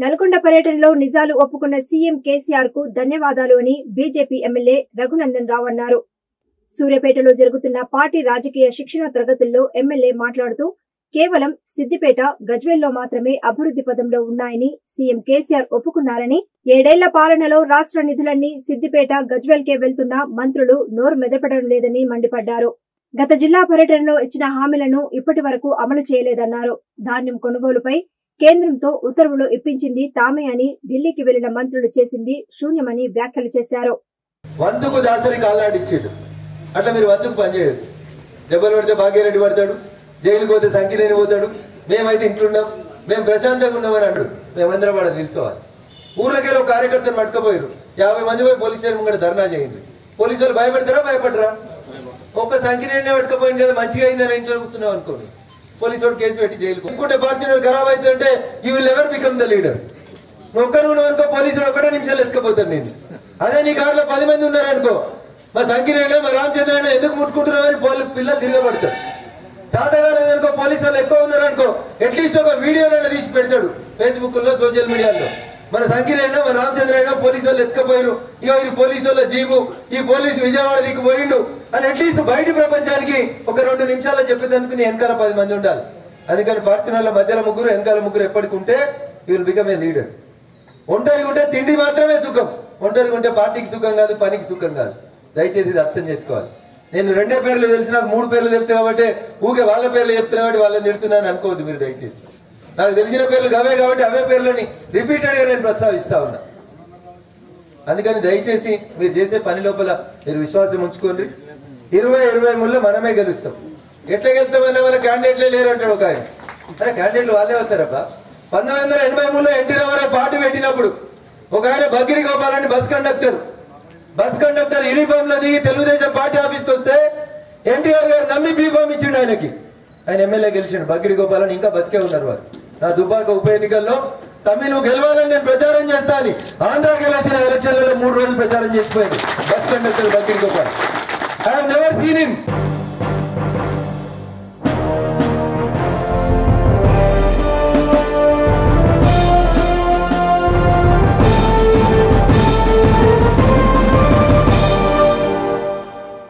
నల్గొండ పర్యటనలో నిజాలు ఒప్పుకున్న సీఎం కేసీఆర్ కు ధన్యవాదాలు అని బీజేపీ ఎమ్మెల్యే రఘునందన్ రావు అన్నారు సూర్యాపేటలో జరుగుతున్న పార్టీ రాజకీయ శిక్షణ తరగతుల్లో ఎమ్మెల్యే మాట్లాడుతూ కేవలం సిద్దిపేట గజ్వేల్లో మాత్రమే అభివృద్ధి పదంలో ఉన్నాయని సీఎం కేసీఆర్ ఒప్పుకున్నారని ఏడేళ్ల పాలనలో రాష్ట్ర నిధులన్నీ సిద్దిపేట గజ్వేల్కే వెళ్తున్నా మంత్రులు నోరు మెదపడం లేదని మండిపడ్డారు గత జిల్లా పర్యటనలో ఇచ్చిన హామీలను ఇప్పటి వరకు అమలు చేయలేదన్నారు ధాన్యం కొనుగోలుపై కేంద్రంతో ఉత్తర్వులు ఇప్పించింది తామే అని ఢిల్లీకి వెళ్లిన మంత్రులు చేసింది శూన్యమని వ్యాఖ్యలు చేశారు వంతుకు దాసరి కాళ్ళాడిచ్చాడు అట్లా మీరు వంతుకు పనిచేయదు దెబ్బలు పడితే భాగ్యరెడ్డి పడతాడు జైలుకి పోతే సంఖ్యలేని పోతాడు మేమైతే ఇంట్లున్నాం మేము ప్రశాంతంగా ఉన్నామని అంటాడు మేమందరం వాడు నిలుచోవాలి ఊర్లోకి ఒక కార్యకర్తను పట్టుకపోయారు యాభై మంది పోయి పోలీస్ స్టేషన్ ముంగట ధర్నా చేయండి పోలీసు వాళ్ళు భయపెడతారా భయపడరా ఒక్క సంఖ్యనే పట్టుకపోయింది కదా మంచిగా అయిందని ఇంట్లో కూర్చున్నాం అనుకోండి పోలీసు వాడు కేసు పెట్టి జైలుకు ఇంకోటి ఫార్చునర్ ఖరాబ్ అవుతుంటే you will ever become the leader ఒక్క నువ్వు అనుకో పోలీసులు ఒకటే నిమిషాలు ఎత్తుకపోతాను నేను అదే నీ కారులో పది మంది ఉన్నారనుకో మా సంఖ్యనైనా మా రామచంద్ర ఎందుకు ముట్టుకుంటున్నావు అని పోలీ పిల్లలు తిరగబడతారు చాతగాలేదనుకో పోలీసు వాళ్ళు ఎక్కువ ఉన్నారనుకో అట్లీస్ట్ ఒక వీడియోనైనా తీసి పెడతాడు ఫేస్బుక్ లో సోషల్ మీడియాలో మన సంఖ్యనైనా మన రామచంద్ర అయినా పోలీసు వాళ్ళు ఎత్తుకపోయారు ఇక ఇది పోలీసు వాళ్ళ జీబు ఈ పోలీసు విజయవాడ దిక్కు పోయిండు అని అట్లీస్ట్ బయట ప్రపంచానికి ఒక రెండు నిమిషాల్లో చెప్పేందుకు నీ వెనకాల పది మంది ఉండాలి అందుకని ఫార్చునర్ల మధ్యలో ముగ్గురు వెనకాల ముగ్గురు ఎప్పటికి ఉంటే you will become a leader ఒంటరిగా ఉంటే తిండి మాత్రమే సుఖం ఒంటరిగా ఉంటే పార్టీకి సుఖం కాదు పనికి సుఖం కాదు దయచేసి ఇది అర్థం చేసుకోవాలి నేను రెండే పేర్లు తెలిసి నాకు మూడు పేర్లు తెలుసు కాబట్టి ఊకే వాళ్ళ పేర్లు చెప్తున్నా కాబట్టి వాళ్ళని తిడుతున్నాను అనుకోవద్దు మీరు దయచేసి నాకు తెలిసిన పేర్లు అవే కాబట్టి అవే పేర్లని రిపీటెడ్ గా నేను ప్రస్తావిస్తా ఉన్నా అందుకని దయచేసి మీరు చేసే పని లోపల మీరు విశ్వాసం ఉంచుకోండి ఇరవై ఇరవై మూడులో మనమే గెలుస్తాం ఎట్లా గెలుస్తామన్నా మన క్యాండిడేట్లే లేరంటాడు ఒక ఆయన అరే క్యాండిడేట్లు వాళ్ళే వస్తారబ్బా పంతొమ్మిది వందల ఎనభై మూడులో ఎన్టీ రామారావు పార్టీ పెట్టినప్పుడు ఒక ఆయన బగ్గిడి గోపాలని bus conductor bus conductor uniform లో దిగి తెలుగుదేశం పార్టీ ఆఫీస్కి వస్తే ఎన్టీఆర్ గారు నమ్మి బీఫామ్ ఇచ్చిండు ఆయనకి ఆయన ఎమ్మెల్యే గెలిచిండు బగ్గిడి గోపాలని ఇంకా బతికే ఉన్నారు వారు నా దుబ్బాక ఉప ఎన్నికల్లో తమ్మి నువ్వు గెలవాలని నేను ప్రచారం చేస్తా అని ఆంధ్రాకి వచ్చిన ఎలక్షన్లలో మూడు రోజులు ప్రచారం చేసిపోయింది bus conductor Baggidi Gopal I have never seen him